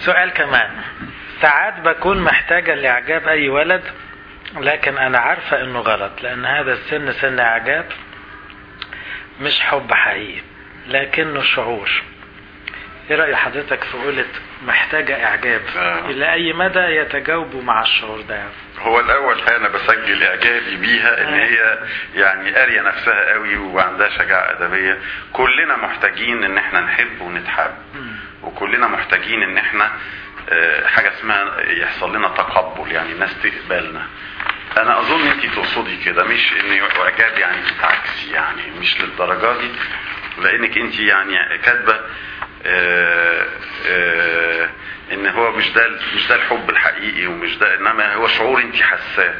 سؤال كمان ساعات بكون محتاجة لإعجاب أي ولد لكن أنا عارفة إنه غلط لأن هذا السن سن إعجاب مش حب حقيقي لكنه شعور ايه رأي حضرتك في قولة محتاجة إعجاب آه. إلى أي مدى يتجاوبوا مع الشعور ده هو الاول انا بسجل اعجابي بيها ان آه. هي يعني قاريه نفسها قوي وعندها شجاعه ادبيه كلنا محتاجين ان احنا نحب ونتحب مم. وكلنا محتاجين ان احنا آه، حاجه اسمها يحصل لنا تقبل يعني الناس تقبلنا انا اظن انت تقصدي كده مش ان اعجاب يعني تتعكسي يعني مش للدرجه دي لانك انت يعني كاتبه آه، آه، ان هو مش ده مش ده الحب الحقيقي ومش ده انما هو شعور انت حاساه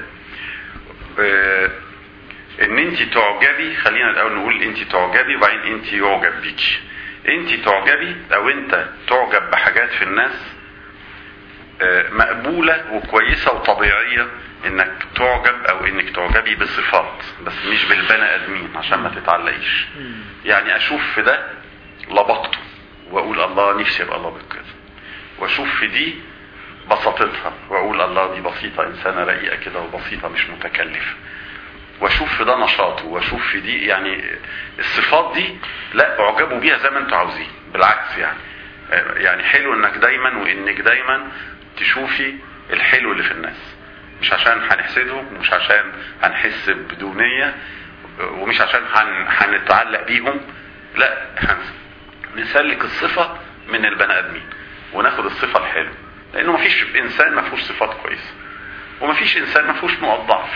آه، ان انت تعجبي خلينا الاول نقول انت تعجبي وبعدين انت يعجب بيكي انت تعجبي او انت تعجب بحاجات في الناس آه، مقبولة وكويسة وطبيعية انك تعجب او انك تعجبي بصفات بس مش بالبني ادمين عشان ما تتعلقيش مم. يعني اشوف في ده لبقته واقول الله نفسي ابقى لبق كده واشوف في دي بساطتها واقول الله دي بسيطة انسانة رقيقة كده وبسيطة مش متكلفة واشوف في ده نشاطه واشوف في دي يعني الصفات دي لا اعجبوا بيها زي ما انتوا عاوزين بالعكس يعني آه، يعني حلو انك دايما وانك دايما تشوفي الحلو اللي في الناس مش عشان هنحسدهم ومش عشان هنحس بدونية ومش عشان هن- هنتعلق بيهم لا هن- نسلك الصفة من البني ادمين وناخد الصفة الحلوة لانه مفيش انسان ما فيهوش صفات كويسة ومفيش انسان ما فيهوش نقط ضعف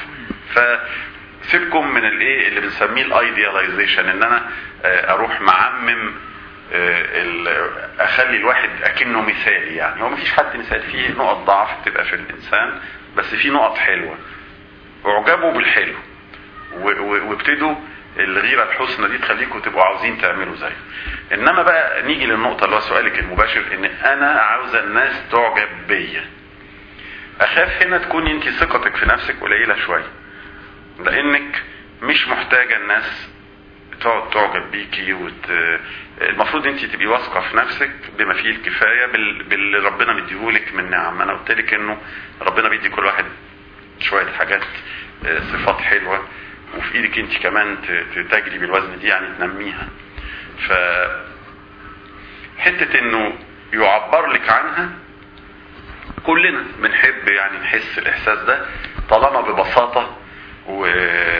فسيبكم من الايه اللي بنسميه الايدياليزيشن ان انا آه، اروح معمم آه، ال- اخلي الواحد اكنه مثالي يعني هو مفيش حد مثالي فيه نقط ضعف تبقى في الانسان بس في نقط حلوه اعجبوا بالحلو و- و- وابتدوا الغيره الحسنى دي تخليكم تبقوا عاوزين تعملوا زيه انما بقى نيجي للنقطه اللي هو سؤالك المباشر ان انا عاوزه الناس تعجب بيا اخاف هنا تكون انت ثقتك في نفسك قليله شويه لانك مش محتاجه الناس تقعد تعجب بيكي وت... المفروض انت تبقي واثقه في نفسك بما فيه الكفايه بال... باللي ربنا مديهولك من نعم انا قلت لك انه ربنا بيدي كل واحد شويه حاجات آه، صفات حلوه وفي ايدك انت كمان ت... ت- تجري بالوزن دي يعني تنميها ف حته انه يعبر لك عنها كلنا بنحب يعني نحس الاحساس ده طالما ببساطه و...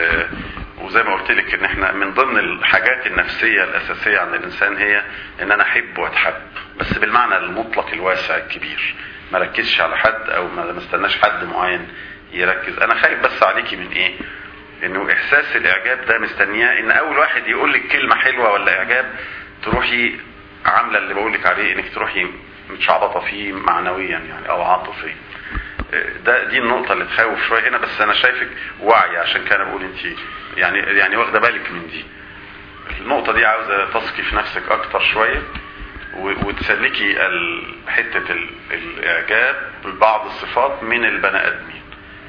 وزي ما قلت لك ان احنا من ضمن الحاجات النفسيه الاساسيه عند الانسان هي ان انا احب واتحب بس بالمعنى المطلق الواسع الكبير ما ركزش على حد او ما ما استناش حد معين يركز انا خايف بس عليكي من ايه انه احساس الاعجاب ده مستنياه ان اول واحد يقول لك كلمه حلوه ولا اعجاب تروحي عامله اللي بقول لك عليه انك تروحي متشعبطه فيه معنويا يعني او عاطفيا ده دي النقطه اللي تخوف شويه هنا بس انا شايفك واعيه عشان كده بقول انت يعني يعني واخده بالك من دي النقطه دي عاوزه تثقي في نفسك اكتر شويه و- وتسلكي ال- حته ال- الاعجاب ببعض الصفات من البني ادمين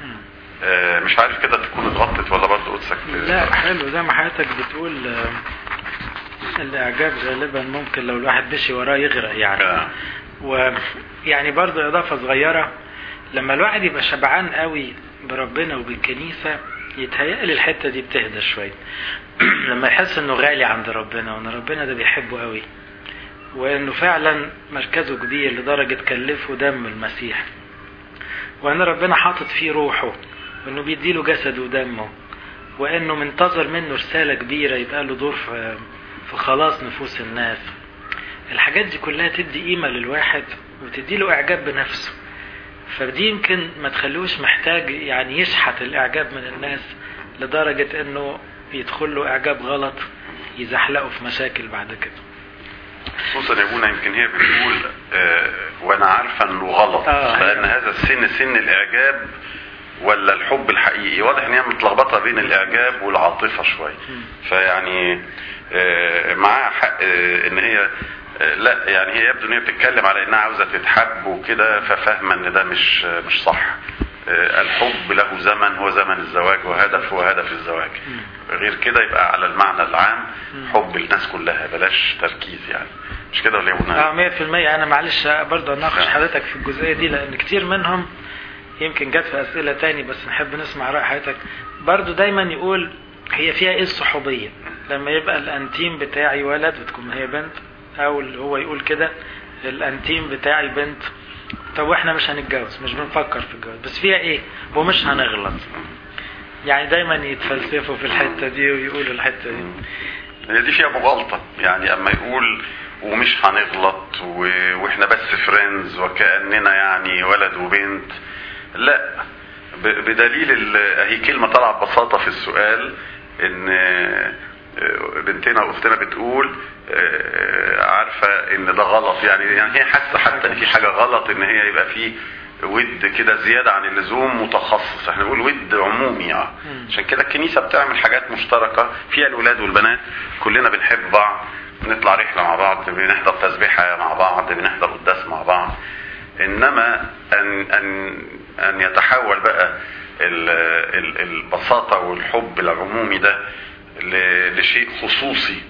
آه، مش عارف كده تكون اتغطت ولا برضه قدسك لا حلو زي ما حضرتك بتقول آه، الاعجاب غالبا ممكن لو الواحد مشي وراه يغرق يعني آه. ويعني برضو اضافه صغيره لما الواحد يبقى شبعان قوي بربنا وبالكنيسه يتهيألي الحته دي بتهدى شويه لما يحس انه غالي عند ربنا وان ربنا ده بيحبه قوي وانه فعلا مركزه كبير لدرجه كلفه دم المسيح وان ربنا حاطط فيه روحه وانه بيديله جسده ودمه وانه منتظر منه رساله كبيره يبقى له دور في في خلاص نفوس الناس الحاجات دي كلها تدي قيمه للواحد وتدي له اعجاب بنفسه فدي يمكن ما تخلوش محتاج يعني يشحت الاعجاب من الناس لدرجه انه يدخل له اعجاب غلط يزحلقه في مشاكل بعد كده خصوصا يا ابونا يمكن هي بتقول آه وانا عارفه انه غلط آه. لان هذا السن سن الاعجاب ولا الحب الحقيقي واضح ان هي متلخبطه بين الاعجاب والعاطفه شويه فيعني آه معاها حق آه ان هي آه لا يعني هي يبدو ان هي بتتكلم على انها عاوزه تتحب وكده ففاهمه ان ده مش مش صح آه، الحب له زمن هو زمن الزواج وهدف هو هدف الزواج غير كده يبقى على المعنى العام حب الناس كلها بلاش تركيز يعني مش كده ولا ايه اه 100% انا معلش برضه اناقش نعم. حضرتك في الجزئيه دي لان كتير منهم يمكن جت في اسئله تاني بس نحب نسمع راي حضرتك برضه دايما يقول هي فيها ايه الصحوبيه لما يبقى الانتيم بتاعي ولد وتكون هي بنت او اللي هو يقول كده الانتيم بتاعي بنت طب واحنا مش هنتجوز مش بنفكر في الجواز بس فيها ايه ومش هنغلط يعني دايما يتفلسفوا في الحته دي ويقولوا الحته دي هي دي فيها مغالطة يعني اما يقول ومش هنغلط و... واحنا بس فريندز وكأننا يعني ولد وبنت لا ب... بدليل ال... هي كلمة طالعة ببساطة في السؤال ان آه، بنتنا واختنا بتقول آه، عارفة ان ده غلط يعني يعني هي حاسة حتى ان في حاجة غلط ان هي يبقى في ود كده زيادة عن اللزوم متخصص احنا بنقول ود عمومي اه مم. عشان كده الكنيسة بتعمل حاجات مشتركة فيها الولاد والبنات كلنا بنحب بعض بنطلع رحلة مع بعض بنحضر تسبيحة مع بعض بنحضر قداس مع بعض انما ان ان ان يتحول بقى ال- ال- البساطة والحب العمومي ده ل- لشيء خصوصي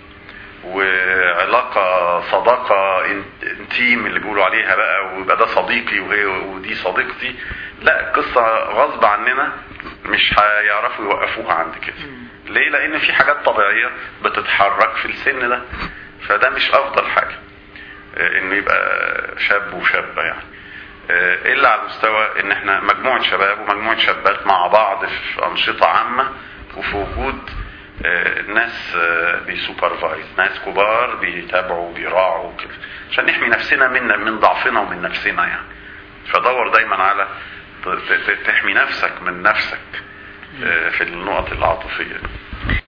وعلاقة صداقة إن- انتيم اللي بيقولوا عليها بقى ويبقى ده صديقي وهي ودي صديقتي لا القصة غصب عننا مش هيعرفوا يوقفوها عند كده ليه لان في حاجات طبيعية بتتحرك في السن ده فده مش افضل حاجة آه، انه يبقى شاب وشابة يعني آه، الا على مستوى ان احنا مجموعة شباب ومجموعة شابات مع بعض في انشطة عامة وفي وجود آه، ناس آه، بيسوبرفايز ناس كبار بيتابعوا بيراعوا كده عشان نحمي نفسنا من من ضعفنا ومن نفسنا يعني فدور دايما على ت- ت- تحمي نفسك من نفسك آه، في النقط العاطفية دي